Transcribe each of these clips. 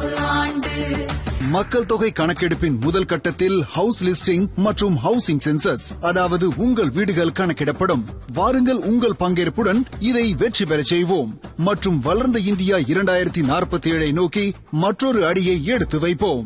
கணக்கெடுப்பு ஆண்டு மக்கள் தொகை கணக்கெடுப்பின் முதல் கட்டத்தில் ஹவுஸ் லிஸ்டிங் மற்றும் ஹவுசிங் சென்சஸ் அதாவது உங்கள் வீடுகள் கணக்கிடப்படும் வாருங்கள் உங்கள் பங்கேற்புடன் இதை வெற்றி பெறச் செய்வோம் மற்றும் வளர்ந்த இந்தியா இரண்டாயிரத்தி நாற்பத்தி ஏழை நோக்கி மற்றொரு அடியை எடுத்து வைப்போம்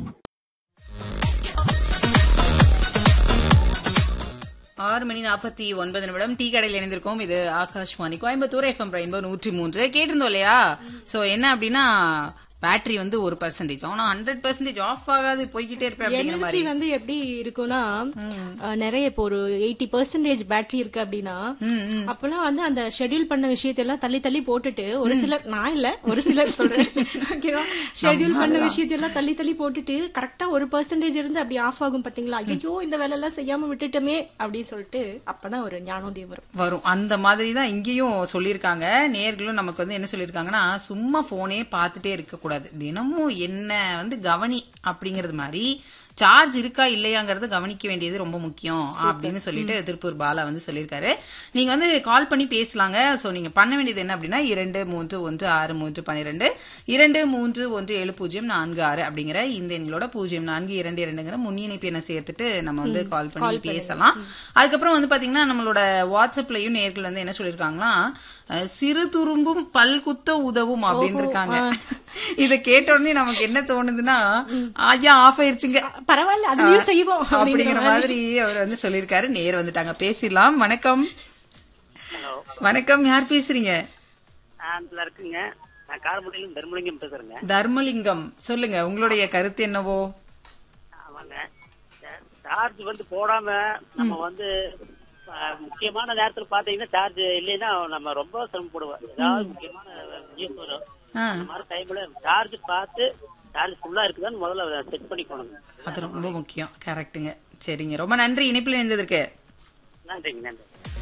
ஆறு மணி நாற்பத்தி ஒன்பது நிமிடம் டீ கடையில் இணைந்திருக்கோம் இது ஆகாஷ்வாணி கோயம்புத்தூர் எஃப்எம் ரெயின்போ நூற்றி மூன்று கேட்டிருந்தோம் இல்லையா சோ என்ன அப்படின்னா பேட்டரி வந்து ஒரு பர்சன்டேஜ் ஆனா ஹண்ட்ரட் பர்சன்டேஜ் ஆஃப் ஆகாது போய்கிட்டே இருப்பேன் அப்படிங்கிற எனர்ஜி மாதிரி வந்து எப்படி இருக்கும்னா அஹ், நிறைய இப்போ ஒரு எயிட்டி பர்சன்டேஜ் பேட்டரி இருக்கு அப்படின்னா அப்பெல்லாம் வந்து அந்த ஷெட்யூல் பண்ண விஷயத்தெல்லாம் தள்ளி தள்ளி போட்டுட்டு ஒரு சிலர் நான் இல்ல ஒரு சிலர் சொல்றேன் ஓகேவா ஷெட்யூல் பண்ண விஷயத்தெல்லாம் தள்ளி தள்ளி போட்டுட்டு கரெக்டா ஒரு பர்சன்டேஜ் இருந்து அப்படி ஆஃப் ஆகும் பாத்தீங்களா ஐயோ இந்த வேலை எல்லாம் செய்யாம விட்டுட்டோமே அப்படின்னு சொல்லிட்டு அப்பதான் ஒரு ஞானோதயம் வரும் வரும் அந்த மாதிரி தான் இங்கேயும் சொல்லியிருக்காங்க நேர்களும் நமக்கு வந்து என்ன சொல்லியிருக்காங்கன்னா சும்மா போனே பார்த்துட்டே இருக்கக்கூடாது தினமும் என்ன வந்து கவனி அப்படிங்கிறது மாதிரி சார்ஜ் இருக்கா இல்லையாங்கிறத கவனிக்க வேண்டியது ரொம்ப முக்கியம் அப்படின்னு சொல்லிட்டு திருப்பூர் பாலா வந்து சொல்லியிருக்காரு நீங்க வந்து கால் பண்ணி பேசலாங்க ஸோ நீங்க பண்ண வேண்டியது என்ன அப்படின்னா இரண்டு மூன்று ஒன்று ஆறு மூன்று பன்னிரெண்டு இரண்டு மூன்று ஒன்று ஏழு பூஜ்ஜியம் நான்கு ஆறு அப்படிங்கிற இந்த எண்களோட பூஜ்ஜியம் நான்கு இரண்டு இரண்டுங்கிற முன்னிணைப்பு எண்ணை சேர்த்துட்டு நம்ம வந்து கால் பண்ணி பேசலாம் அதுக்கப்புறம் வந்து பாத்தீங்கன்னா நம்மளோட வாட்ஸ்அப்லயும் நேர்கள் வந்து என்ன சொல்லியிருக்காங்களா அஹ், சிறு துரும்பும் பல் குத்த உதவும் அப்படின்னு இருக்காங்க இத கேட்ட உடனே நமக்கு என்ன தோணுதுன்னா ஐயா ஆஃப் ஆயிருச்சுங்க பரவாயில்ல அதையும் செய்வோம் அப்படிங்கிற மாதிரி அவர் வந்து சொல்லியிருக்காரு நேர் வந்துட்டாங்க பேசிடலாம் வணக்கம் வணக்கம் யார் பேசுறீங்க ஆந்தில் இருக்குங்க நான் காரமடையிலும் தர்மலிங்கம் பேசுறேங்க தர்மலிங்கம் சொல்லுங்க உங்களுடைய கருத்து என்னவோ ஆமாங்க சார்ஜ் வந்து போடாம நம்ம வந்து அஹ், முக்கியமான நேரத்துல பாத்தீங்கன்னா சார்ஜ் இல்லைன்னா நம்ம ரொம்ப சிரமப்படுவோம் ஏதாவது முக்கியமான நியூஸ் வரும் ஆ, அந்த மாதிரி டைம்ல சார்ஜ் பார்த்து சார்ஜ் ஃபுல்லா இருக்குதான்னு முதல்ல செக் பண்ணிக்கணுங்க அது ரொம்ப முக்கியம் கரெக்ட்டுங்க சரிங்க ரொம்ப நன்றி இணைப்பில் இருந்ததற்கு நன்றிங்க நன்றி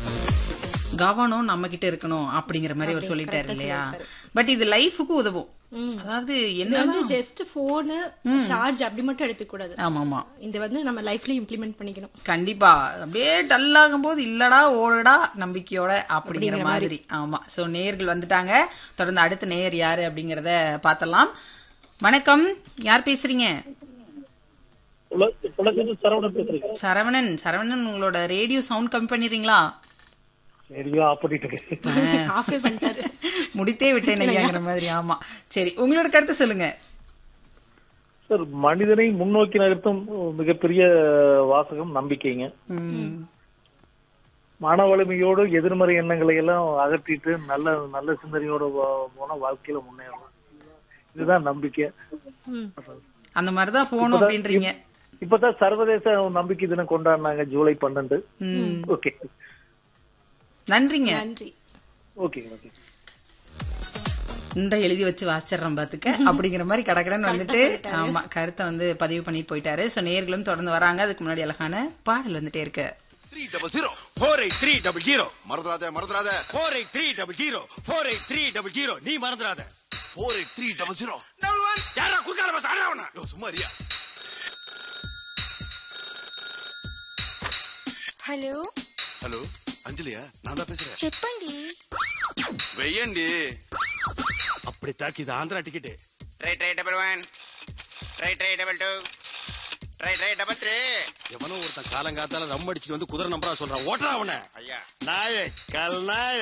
கவனம் நம்ம கிட்ட இருக்கணும் அப்படிங்கிற மாதிரி அவர் சொல்லிட்டாரு இல்லையா பட் இது லைஃபுக்கு உதவும் அதாவது இது என்ன வந்து ஜஸ்ட் போனு சார்ஜ் அப்படி மட்டும் எடுத்துக்க கூடாது ஆமா ஆமா இது வந்து நம்ம லைஃப்ல இம்ப்ளிமெண்ட் பண்ணிக்கணும் கண்டிப்பா அப்படியே டல் ஆகும் போது இல்லடா ஓடடா நம்பிக்கையோட அப்படிங்கிற மாதிரி ஆமா சோ நேயர்கள் வந்துட்டாங்க தொடர்ந்து அடுத்த நேயர் யாரு அப்படிங்கறத பார்த்தலாம் வணக்கம் யார் பேசுறீங்க உலகத்து சரவணன் பேசுறீங்க சரவணன் சரவணன் உங்களோட ரேடியோ சவுண்ட் கம்மி பண்ணிடுறீங்களா சரியா ஆஃப் பண்ணிட்டு இருக்கேன் ஆஃபே பண்ணிட்டாரு முடித்தே விட்டேன் ஐயாங்கிற மாதிரி ஆமா சரி உங்களோட கருத்து சொல்லுங்க சார் மனிதனை முன்னோக்கி நகர்த்தும் மிகப்பெரிய வாசகம் நம்பிக்கைங்க ம், மன வலிமையோடு எதிர்மறை எண்ணங்களை எல்லாம் அகற்றிட்டு நல்ல நல்ல சிந்தனையோட வா- போனா வாழ்க்கையில முன்னேறலாம் இதுதான் நம்பிக்கை அந்த மாதிரிதான் போகணும் அப்படின்றீங்க இப்பதான் சர்வதேச நம்பிக்கை தினம் கொண்டாடினாங்க ஜூலை பன்னெண்டு ம், ஓகே நன்றிங்க நன்றி ஓகேங்க ஓகே இந்த எழுதி வச்சு வாசிச்சிடுறோம் பாத்துக்க அப்படிங்கிற மாதிரி கடகடன்னு வந்துட்டு ஆமா கருத்தை வந்து பதிவு பண்ணிட்டு போயிட்டாரு சோ நேர்களும் தொடர்ந்து வராங்க அதுக்கு முன்னாடி அழகான பாடல் வந்துட்டே இருக்கு three double zero four eight three double zero மறந்துடாத மறந்துடாத four eight three double zero four eight three double zero நீ மறந்துடாத four eight three double zero double one யாரா குறுக்கால பஸ் ஆடா உன்ன யோ சும்மா ரியா హలో హలో అంజలియా నాదా పేசுறேன் చెప్పండి వెయ్యండి அப்படி தாக்கி இது Andhra ticket three three double one three three double two three three double three எவனோ ஒருத்தன் காலங்காத்தால ரம் அடிச்சுட்டு வந்து குதிரை நம்பரா சொல்றான் ஓட்டுறா அவனை ஐயா நாயே கல் நாய